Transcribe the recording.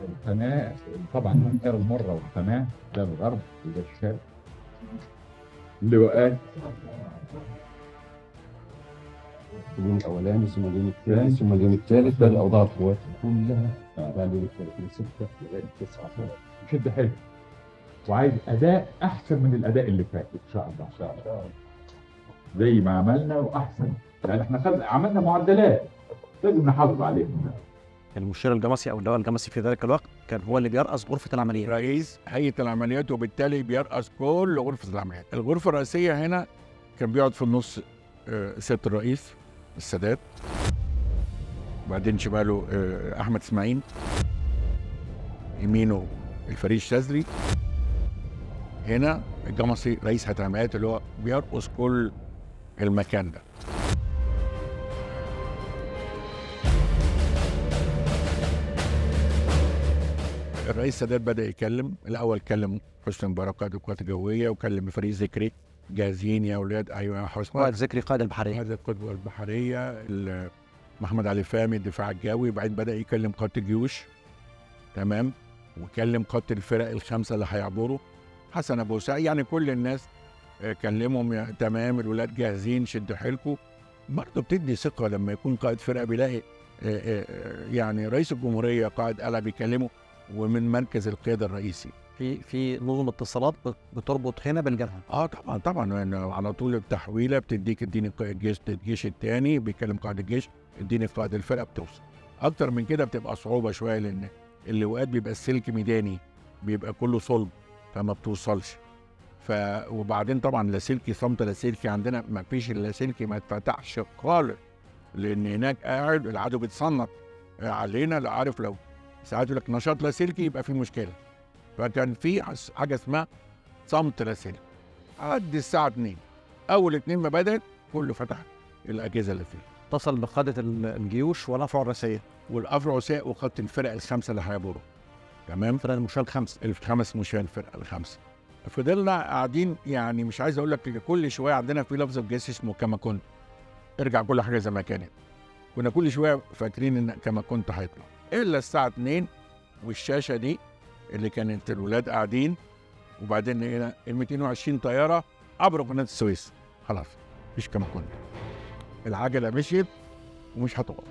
القناة طبعا القناة المرة والقناة ده الغرب وده الشرق اللواءات اليوم الاولاني ثم اليوم الثاني ثم اليوم الثالث ده الاوضاع القوات كلها بعد اليوم الثالث من 6 لغايه 9 شد حيل وعايز أداء أحسن من الأداء اللي فات إن شاء الله إن شاء الله زي ما عملنا وأحسن يعني إحنا خد... عملنا معدلات لازم نحافظ عليها المشير الجمصي او اللواء الجمصي في ذلك الوقت كان هو اللي بيرأس غرفه العمليات رئيس هيئه العمليات وبالتالي بيرأس كل غرفه العمليات الغرفه الرئيسيه هنا كان بيقعد في النص آه، سياده الرئيس السادات وبعدين شماله آه، احمد اسماعيل يمينه الفريد الشاذلي هنا الجمصي رئيس هيئه العمليات اللي هو بيرقص كل المكان ده الرئيس السادات بدا يتكلم الاول كلم حسني مبارك قائد القوات الجويه وكلم فريق ذكري جاهزين يا اولاد ايوه يا حسني قائد ذكري قائد البحريه قائد القوات البحريه ال- محمد علي فهمي الدفاع الجوي بعدين بدا يكلم قاده الجيوش تمام وكلم قاده الفرق الخمسه اللي هيعبروا حسن ابو سعيد يعني كل الناس آه، كلمهم يا تمام الولاد جاهزين شدوا حيلكم برضه بتدي ثقه لما يكون قائد فرقه بيلاقي آه، آه، آه، يعني رئيس الجمهوريه قائد قلعه بيكلمه ومن مركز القياده الرئيسي في في نظم اتصالات بت- بتربط هنا بالجبهه اه طبعا طبعا يعني على طول التحويله بتديك اديني قائد الجيش الجيش الثاني بيكلم قائد الجيش اديني قائد الفرقه بتوصل اكتر من كده بتبقى صعوبه شويه لان اللواءات بيبقى السلك ميداني بيبقى كله صلب فما بتوصلش ف وبعدين طبعا لاسلكي صمت لاسلكي عندنا ما فيش اللاسلكي ما اتفتحش خالص لان هناك قاعد العدو بيتصنط علينا لا عارف لو ساعات يقول لك نشاط لاسلكي يبقى في مشكله فكان في عس- حاجه اسمها صمت لاسلكي عد الساعه 2 اول اتنين ما بدات كله فتح الاجهزه اللي فيه اتصل بقاده ال- الجيوش والافرع الرئيسيه والافرع وساء وخط الفرق الخمسه اللي هيعبروا تمام فرق المشاة الخمسه الخمس مشاة الفرقه الخمسه فضلنا قاعدين يعني مش عايز اقول لك كل شويه عندنا في لفظ الجيش اسمه كما كنت ارجع كل حاجه زي ما كانت كنا كل شويه فاكرين ان كما كنت هيطلع الا الساعه 2 والشاشه دي اللي كانت الولاد قاعدين وبعدين هنا ال 220 طياره عبروا قناه السويس خلاص مفيش كما كنت العجله مشيت ومش هتقف